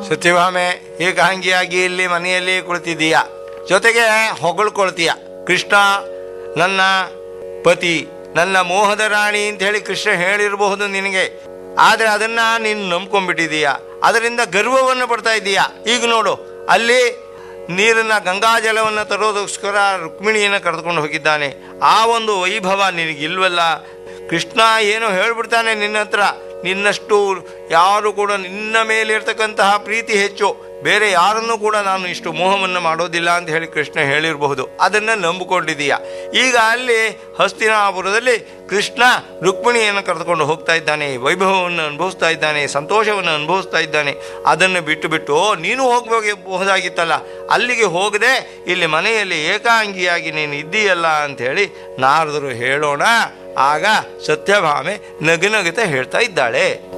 ಸತ್ಯಭಾಮೆ ಏಕಾಂಗಿಯಾಗಿ ಇಲ್ಲಿ ಮನೆಯಲ್ಲಿ ಕುಳಿತಿದ್ದೀಯ ಜೊತೆಗೆ ಹೊಗಳ್ಕೊಳ್ತೀಯ ಕೃಷ್ಣ ನನ್ನ ಪತಿ ನನ್ನ ಮೋಹದ ರಾಣಿ ಅಂತ ಹೇಳಿ ಕೃಷ್ಣ ಹೇಳಿರಬಹುದು ನಿನಗೆ ಆದರೆ ಅದನ್ನ ನೀನು ನಂಬ್ಕೊಂಡ್ಬಿಟ್ಟಿದೀಯ ಅದರಿಂದ ಗರ್ವವನ್ನು ಪಡ್ತಾ ಇದ್ದೀಯ ಈಗ ನೋಡು ಅಲ್ಲಿ ನೀರನ್ನ ಗಂಗಾಜಲವನ್ನು ತರೋದಕ್ಕೋಸ್ಕರ ರುಕ್ಮಿಣಿಯನ್ನು ಕರೆದುಕೊಂಡು ಹೋಗಿದ್ದಾನೆ ಆ ಒಂದು ವೈಭವ ನಿನಗಿಲ್ವಲ್ಲ ಕೃಷ್ಣ ಏನೋ ಹೇಳ್ಬಿಡ್ತಾನೆ ನಿನ್ನ ಹತ್ರ ನಿನ್ನಷ್ಟು ಯಾರು ಕೂಡ ನಿನ್ನ ಮೇಲೆ ಇರ್ತಕ್ಕಂತಹ ಪ್ರೀತಿ ಹೆಚ್ಚು ಬೇರೆ ಯಾರನ್ನೂ ಕೂಡ ನಾನು ಇಷ್ಟು ಮೋಹವನ್ನು ಮಾಡೋದಿಲ್ಲ ಅಂತ ಹೇಳಿ ಕೃಷ್ಣ ಹೇಳಿರಬಹುದು ಅದನ್ನು ನಂಬಿಕೊಂಡಿದೀಯ ಈಗ ಅಲ್ಲಿ ಹಸ್ತಿನಾಪುರದಲ್ಲಿ ಕೃಷ್ಣ ರುಕ್ಮಿಣಿಯನ್ನು ಕರೆದುಕೊಂಡು ಹೋಗ್ತಾ ಇದ್ದಾನೆ ವೈಭವವನ್ನು ಅನುಭವಿಸ್ತಾ ಇದ್ದಾನೆ ಸಂತೋಷವನ್ನು ಅನುಭವಿಸ್ತಾ ಇದ್ದಾನೆ ಅದನ್ನು ಬಿಟ್ಟು ಬಿಟ್ಟು ನೀನು ಹೋಗಬಹುದಾಗಿತ್ತಲ್ಲ ಅಲ್ಲಿಗೆ ಹೋಗದೆ ಇಲ್ಲಿ ಮನೆಯಲ್ಲಿ ಏಕಾಂಗಿಯಾಗಿ ನೀನು ಇದ್ದೀಯಲ್ಲ ಅಂತ ಹೇಳಿ ನಾರದರು ಹೇಳೋಣ ಆಗ ಸತ್ಯಭಾಮೆ ನಗುನಗುತ್ತಾ ಹೇಳ್ತಾ ಇದ್ದಾಳೆ